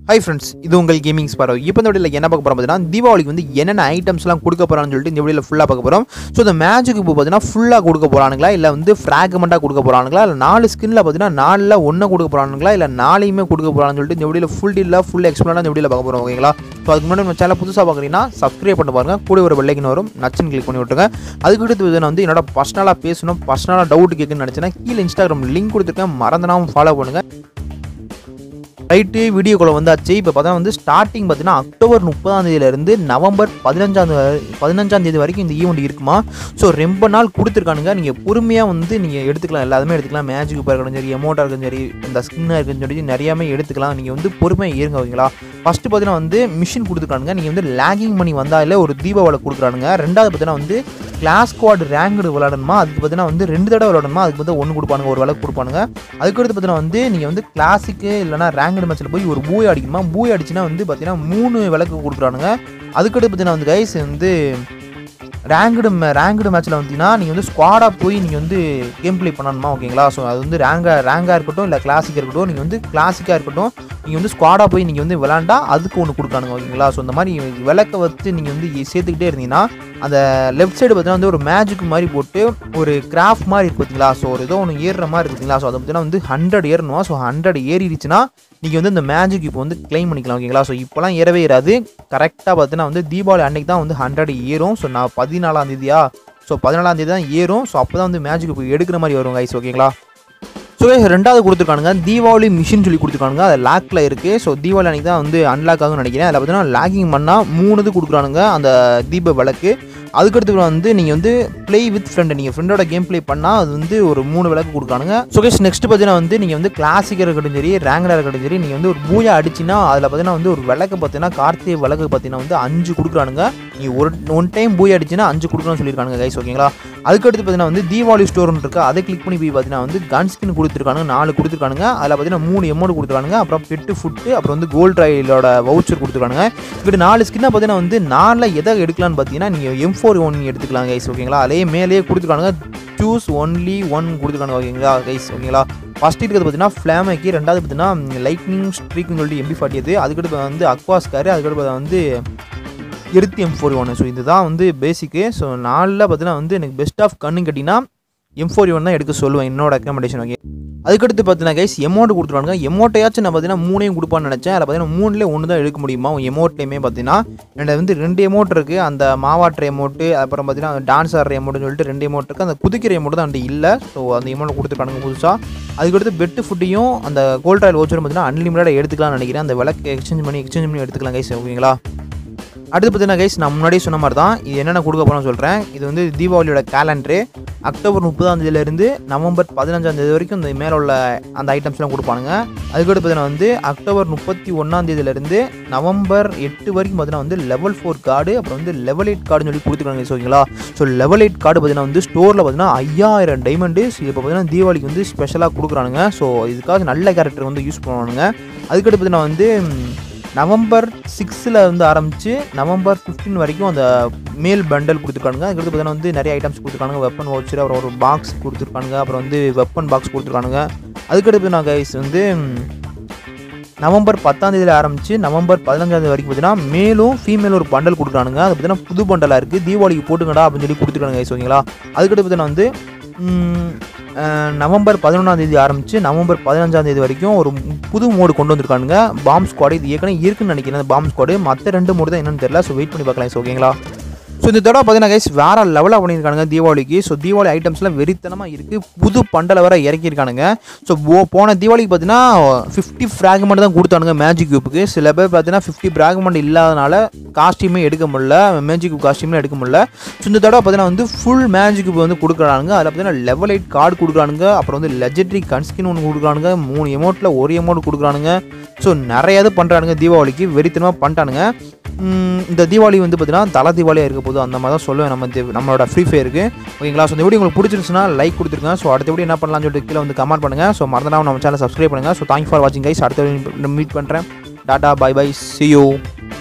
hi friends இது உங்கள் gaming sparrow இப்போ இந்த வீடியோவில் என்ன பார்க்க போகிறோம் பார்த்தீங்கன்னா தீபாவளிக்கு வந்து என்னென்ன ஐட்டம்ஸ்லாம் கொடுக்க போகிறான்னு சொல்லிட்டு இந்த வீடியோவில் ஃபுல்லாக பார்க்க போகிறோம் ஸோ இந்த மேஜிக் இப்போ பார்த்தீங்கன்னா ஃபுல்லாக கொடுக்க போகிறானுங்களா இல்லை வந்து ஃப்ராக்மெண்ட்டாக கொடுக்க போகிறானுங்களா இல்லை நாலு ஸ்கின்ல பார்த்தீங்கன்னா நாலில் ஒன்று கொடுக்க போகிறானுங்களா இல்லை நாளையுமே கொடுக்க போகிறான்னு சொல்லிட்டு இந்த வீடியோவில் ஃபுல் டீலாக ஃபுல் எக்ஸ்பிளாக இந்த வீடியோவில் பார்க்க போகிறோம் ஓகேங்களா ஸோ அதுக்கு முன்னாடி நம்ம சேனல் புதுசாக பார்க்குறீங்கன்னா சப்ஸ்கிரைப் பண்ணி பாருங்க கூட ஒரு பெல்லைக்கன் வரும் நச்சுன்னு கிளிக் பண்ணி விட்டுருங்க அதுக்கு அடுத்து நான் வந்து என்னோட பர்சனலாக பேசணும் பர்சனலாக டவுட் கேட்குன்னு நினச்சேன்னா கீழே இன்ஸ்டாகிராம் லிங்க் கொடுத்துருக்கேன் மறந்துடாமல் ஃபாலோ பண்ணுங்கள் ரைட்டு வீடியோக்குள்ள வந்தாச்சு இப்போ பார்த்தா வந்து ஸ்டார்டிங் பார்த்தீங்கன்னா அக்டோபர் முப்பதாம் தேதியிலேருந்து நவம்பர் பதினஞ்சாம் தேதி பதினஞ்சாம் தேதி வரைக்கும் இந்த ஈவெண்ட் இருக்குமா ஸோ ரொம்ப நாள் கொடுத்துருக்கானுங்க நீங்கள் பொறுமையாக வந்து நீங்கள் எடுத்துக்கலாம் எல்லாருமே எடுத்துக்கலாம் மேஜிக் இருக்கட்டும் சரி எமௌண்ட்டாக இருக்கட்டும் சரி இந்த ஸ்கின்னாக இருக்குன்னு சொல்லி நிறையாமே எடுத்துக்கலாம் நீங்கள் வந்து பொறுமையாக இருங்க ஓகேங்களா ஃபஸ்ட்டு பார்த்தீங்கன்னா வந்து மிஷின் கொடுத்துருக்கானுங்க நீங்கள் வந்து லேகிங் பண்ணி வந்தாலே ஒரு தீபாவளி கொடுக்குறானுங்க ரெண்டாவது பார்த்தீங்கன்னா வந்து கிளாஸ் ஸ்குவாட் ரேங்க்டு விளாடணுமா அதுக்கு பார்த்தீங்கன்னா வந்து ரெண்டு தடவை விளாடணுமா அதுக்கு வந்து ஒன்று கொடுப்பானுங்க ஒரு வேலை கொடுப்பானுங்க அதுக்கடுத்து பார்த்தீங்கன்னா வந்து நீங்கள் வந்து கிளாசிக்கு இல்லைனா ரேங்க்டு மேட்ச்சில் போய் ஒரு பூய் அடிக்கணுமா பூய் அடிச்சுன்னா வந்து பார்த்தீங்கன்னா மூணு விளக்கு கொடுக்குறானுங்க அதுக்கடுத்து பார்த்தீங்கன்னா வந்து கைஸ் வந்து ரேங்க்டு ரேங்க்டு மேட்ச்சில் வந்தீங்கன்னா நீங்கள் வந்து ஸ்குவாடாக போய் நீங்கள் வந்து கேம் ப்ளே பண்ணணுமா ஓகேங்களா ஸோ அது வந்து ரேங்காக ரேங்காக இருக்கட்டும் இல்லை கிளாசிக்காக இருக்கட்டும் நீங்கள் வந்து கிளாசிக்காக இருக்கட்டும் நீங்கள் வந்து ஸ்குவாடாக போய் நீங்கள் வந்து விளாண்டா அதுக்கு ஒன்று கொடுக்கானுங்க ஓகேங்களா ஸோ இந்த மாதிரி விளக்க வச்சு நீங்கள் வந்து சேர்த்துக்கிட்டே இருந்தீங்கன்னா அந்த லெஃப்ட் சைடு பார்த்தீங்கன்னா வந்து ஒரு மேஜிக் மாதிரி போட்டு ஒரு கிராஃப்ட் மாதிரி இருக்கு பார்த்தீங்களா ஸோ ஒரு ஏதோ ஒன்று ஏறுற மாதிரி இருக்குங்களா ஸோ அதை பார்த்தீங்கன்னா வந்து ஹண்ட்ரட் ஏறணும் ஸோ ஹண்ட்ரட் ஏறிடுச்சுன்னா நீங்கள் வந்து இந்த மேஜிக் இப்போ வந்து க்ளைம் பண்ணிக்கலாம் ஓகேங்களா ஸோ இப்போலாம் ஏறவே ஏறாது கரெக்டாக பார்த்தீங்கன்னா வந்து தீபாவளி அன்னைக்கு தான் வந்து ஹண்ட்ரட் ஏறும் ஸோ நான் பதினாலாம் தேதியா ஸோ பதினாலாம் தேதி தான் ஏறும் ஸோ அப்போ தான் வந்து மேஜிக் இப்போ எடுக்கிற மாதிரி வரும் கைஸ் ஓகேங்களா ஸோ ரெண்டாவது கொடுத்துருக்கானுங்க தீபாவளி மிஷின் சொல்லி கொடுத்துருக்கானுங்க அது லாக்கில் இருக்குது ஸோ தீபாவளி அன்றைக்கி தான் வந்து அன்லாக் ஆகும்னு நினைக்கிறேன் அதில் பார்த்தீங்கன்னா லாகிங் பண்ணால் மூணு இது கொடுக்குறானுங்க அந்த தீப விளக்கு அதுக்கடுத்து வந்து நீங்கள் வந்து ப்ளே வித் ஃப்ரெண்டு நீங்கள் ஃப்ரெண்டோட கேம் ப்ளே பண்ணால் அது வந்து ஒரு மூணு விளக்கு கொடுக்குறானுங்க ஸோ கேஸ் நெக்ஸ்ட் பார்த்தீங்கன்னா வந்து நீங்கள் வந்து கிளாசிக்காக இருக்கட்டும் சரி ரேங்கடாக இருக்கட்டும் சரி நீங்கள் வந்து ஒரு பூஜா அடிச்சின்னா அதில் பார்த்தீங்கன்னா வந்து ஒரு விளக்கு பார்த்தீங்கன்னா கார்த்திகை விளக்கு பார்த்தீங்கன்னா வந்து அஞ்சு கொடுக்குறானுங்க நீ ஒரு ஒன் டைம் பூஜை அடிச்சுன்னா அஞ்சு கொடுக்கணும்னு சொல்லியிருக்கானுங்க கைஸ் ஓகேங்களா அதுக்கடுத்து பார்த்தீங்கன்னா வந்து தீபாவளி ஸ்டோர்னு இருக்கு அதை கிளிக் பண்ணி போய் பார்த்தீங்கன்னா வந்து கன் ஸ்கின் கொடுத்துருக்கானுங்க நாலு கொடுத்துருக்கானுங்க அதில் பார்த்தீங்கன்னா மூணு எமௌண்ட் கொடுத்துருக்கானுங்க அப்புறம் பெட்டு ஃபுட்டு அப்புறம் வந்து கோல்ட் ராயிலோட வவுச்சர் கொடுத்துருக்கானுங்க இப்படி நாலு ஸ்கின்னை பார்த்தீங்கன்னா வந்து நாலில் எதை எடுக்கலாம்னு பார்த்தீங்கன்னா நீங்கள் எம் ஃபோர் ஒன் எடுத்துக்கலாம் கைஸ் ஓகேங்களா அதே மேலேயே கொடுத்துருக்கானுங்க சூஸ் ஒன்லி ஒன் கொடுத்துருக்கானுங்க ஓகேங்களா கைஸ் ஓகேங்களா ஃபஸ்ட் இருக்கிறது பார்த்தீங்கன்னா ஃப்ளாமேக்கு ரெண்டாவது பார்த்தீங்கன்னா லைட்னிங் ஸ்ட்ரீக்னு சொல்லிட்டு எம்பி ஃபார்ட்டி அது அதுக்கடுத்து வந்து அக்வாஸ்காரு அதுக்கடுத்து வந்து எருத்தி எம் ஃபோர் ஒன் ஸோ இதுதான் வந்து பேசிக்கு ஸோ நாலில் பார்த்தீங்கன்னா வந்து எனக்கு பெஸ்ட் ஆஃப் கண்ணுன்னு கேட்டிங்கன்னா எம் ஃபோர் ஒன் தான் எடுக்க சொல்லுவேன் என்னோட ரெக்கமெண்டேஷன் ஓகே அதுக்கடுத்து பார்த்தீங்கன்னா கைஸ் எமௌண்ட் கொடுத்துருவாங்க எமௌண்ட்டையாச்சும் நான் பார்த்தீங்கன்னா மூணையும் கொடுப்பான்னு நினச்சேன் அதில் பார்த்தீங்கன்னா மூணுலேயே ஒன்று தான் எடுக்க முடியுமா எமௌண்ட்லேயுமே பார்த்தீங்கன்னா என்கிட்ட வந்து ரெண்டு எமௌண்ட் இருக்குது அந்த மாவாட்டுற எமௌண்ட்டு அப்புறம் பார்த்தீங்கன்னா டான்ஸ் ஆடுற எமௌண்ட்னு சொல்லிட்டு ரெண்டு எமௌண்ட் இருக்குது அந்த குதிக்கிற எமௌண்ட் தான் என்கிட்ட இல்லை ஸோ அந்த எமௌண்ட் கொடுத்துருக்கானுங்க புதுசாக அதுக்கடுத்து பெட்டு ஃபுட்டையும் அந்த கோல்ட் ஆயில் ஓச்சரும் பார்த்தீங்கன்னா அன்லிமிட்டடாக எடுத்துக்கலாம்னு நினைக்கிறேன் அந்த விளக்கு எக்ஸ்சேஞ்ச் பண்ணி எக்ஸ்சேஞ்ச் பண்ணி எடுத்துக்கலாம் கைஸ் ஓகேங்களா அடுத்து பார்த்தீங்கன்னா கைஸ் நான் முன்னாடியே சொன்ன மாதிரி தான் இது என்னென்ன கொடுக்க போகிறோம்னு சொல்கிறேன் இது வந்து தீபாவளியோட கேலண்டரு அக்டோபர் முப்பதாம் தேதியிலேருந்து நவம்பர் பதினஞ்சாம் தேதி வரைக்கும் இந்த மேலே உள்ள அந்த ஐட்டம்ஸ்லாம் கொடுப்பானுங்க அதுக்கடுத்து பார்த்தீங்கன்னா வந்து அக்டோபர் முப்பத்தி ஒன்றாம் தேதியிலேருந்து நவம்பர் எட்டு வரைக்கும் பார்த்தீங்கன்னா வந்து லெவல் ஃபோர் கார்டு அப்புறம் வந்து லெவல் எயிட் கார்டுன்னு சொல்லி கொடுத்துருக்காங்க ஓகேங்களா ஸோ லெவல் எயிட் கார்டு பார்த்தீங்கன்னா வந்து ஸ்டோரில் பார்த்தீங்கன்னா ஐயாயிரம் டைமண்டு இப்போ பார்த்தீங்கன்னா தீபாவளிக்கு வந்து ஸ்பெஷலாக கொடுக்குறானுங்க ஸோ இதுக்காக நல்ல கேரக்டர் வந்து யூஸ் பண்ணுவானுங்க அதுக்கடுத்து பார்த்தீங்கன்னா வந்து நவம்பர் சிக்ஸில் வந்து ஆரம்பித்து நவம்பர் ஃபிஃப்டீன் வரைக்கும் அந்த மேல் பண்டல் கொடுத்துருக்கானுங்க அதுக்கடுத்து பார்த்தீங்கன்னா வந்து நிறைய ஐட்டம்ஸ் கொடுத்துருக்கானுங்க வெப்பன் வவுச்சர் அப்புறம் ஒரு பாக்ஸ் கொடுத்துருக்கானுங்க அப்புறம் வந்து வெப்பன் பாக்ஸ் கொடுத்துருக்கானுங்க அதுக்கடுத்து நான் கைஸ் வந்து நவம்பர் பத்தாம் தேதியில் ஆரம்பித்து நவம்பர் பதினஞ்சாம் தேதி வரைக்கும் பார்த்தீங்கன்னா மேலும் ஃபீமேல் ஒரு பண்டல் கொடுக்குறானுங்க அது பார்த்தீங்கன்னா புது பண்டலாக இருக்குது தீபாவளிக்கு போட்டுங்கடா அப்படின்னு சொல்லி கொடுத்துருக்காங்க கைஸ் ஓகேங்களா அதுக்கடுத்து பார்த்தீங்கன்னா வந்து நவம்பர் பதினொன்றாம் தேதி ஆரம்பித்து நவம்பர் பதினஞ்சாம் தேதி வரைக்கும் ஒரு புது மோடு கொண்டு வந்திருக்கானுங்க பாம் ஸ்குவாடு இது ஏற்கனவே இருக்குன்னு நினைக்கிறேன் அந்த பாம் ஸ்குவாடு மற்ற ரெண்டு மோடு தான் என்னன்னு தெரியல ஸோ வெயிட் பண்ணி பார்க்கலாம் ஓகேங்களா ஸோ இந்த தடவை பார்த்தீங்கன்னா கைஸ் வேறு லெவலாக பண்ணியிருக்கானுங்க தீபாவளிக்கு ஸோ தீபாவளி ஐட்டம்ஸ்லாம் வெறித்தனமாக இருக்குது புது பண்டலை வர இறக்கியிருக்கானுங்க ஸோ போன தீபாவளிக்கு பார்த்தீங்கன்னா ஃபிஃப்டி ஃப்ராக்மெண்ட் தான் கொடுத்தானுங்க மேஜிக் கியூப்புக்கு சில பேர் பார்த்தீங்கன்னா ஃபிஃப்டி ஃப்ராக்மெண்ட் இல்லாதனால காஸ்டியூமே எடுக்க முடியல மேஜிக் கியூப் காஸ்டியூமே எடுக்க முடியல ஸோ இந்த தடவை பார்த்தீங்கன்னா வந்து ஃபுல் மேஜிக் கியூப் வந்து கொடுக்குறானுங்க அதில் பார்த்தீங்கன்னா லெவல் எயிட் கார்டு கொடுக்குறானுங்க அப்புறம் வந்து லெஜெண்டரி கன்ஸ்கின் ஒன்று கொடுக்குறானுங்க மூணு எமௌண்ட்டில் ஒரு எமௌண்ட் கொடுக்குறானுங்க ஸோ நிறைய இது பண்ணுறானுங்க தீபாவளிக்கு வெறித்தனமாக பண்ணிட்டானுங்க இந்த தீபாவளி வந்து பார்த்தீங்கன்னா தலை தீபாவளியாக இருக்க போது அந்த மாதிரி தான் சொல்லுவேன் நம்ம நம்மளோட ஃப்ரீ ஃபயருக்கு ஓகேங்களா ஸோ இந்த வீடியோ உங்களுக்கு பிடிச்சிருச்சுன்னா லைக் கொடுத்துருங்க ஸோ அடுத்த வீடியோ என்ன பண்ணலாம்னு சொல்லிட்டு கீழே வந்து கமெண்ட் பண்ணுங்கள் ஸோ மறந்துடாம நம்ம சேனல் சப்ஸ்கிரைப் பண்ணுங்கள் ஸோ தேங்க் ஃபார் வாட்சிங் கைஸ் அடுத்த வீடியோ மீட் பண்ணுறேன் tata bye bye see you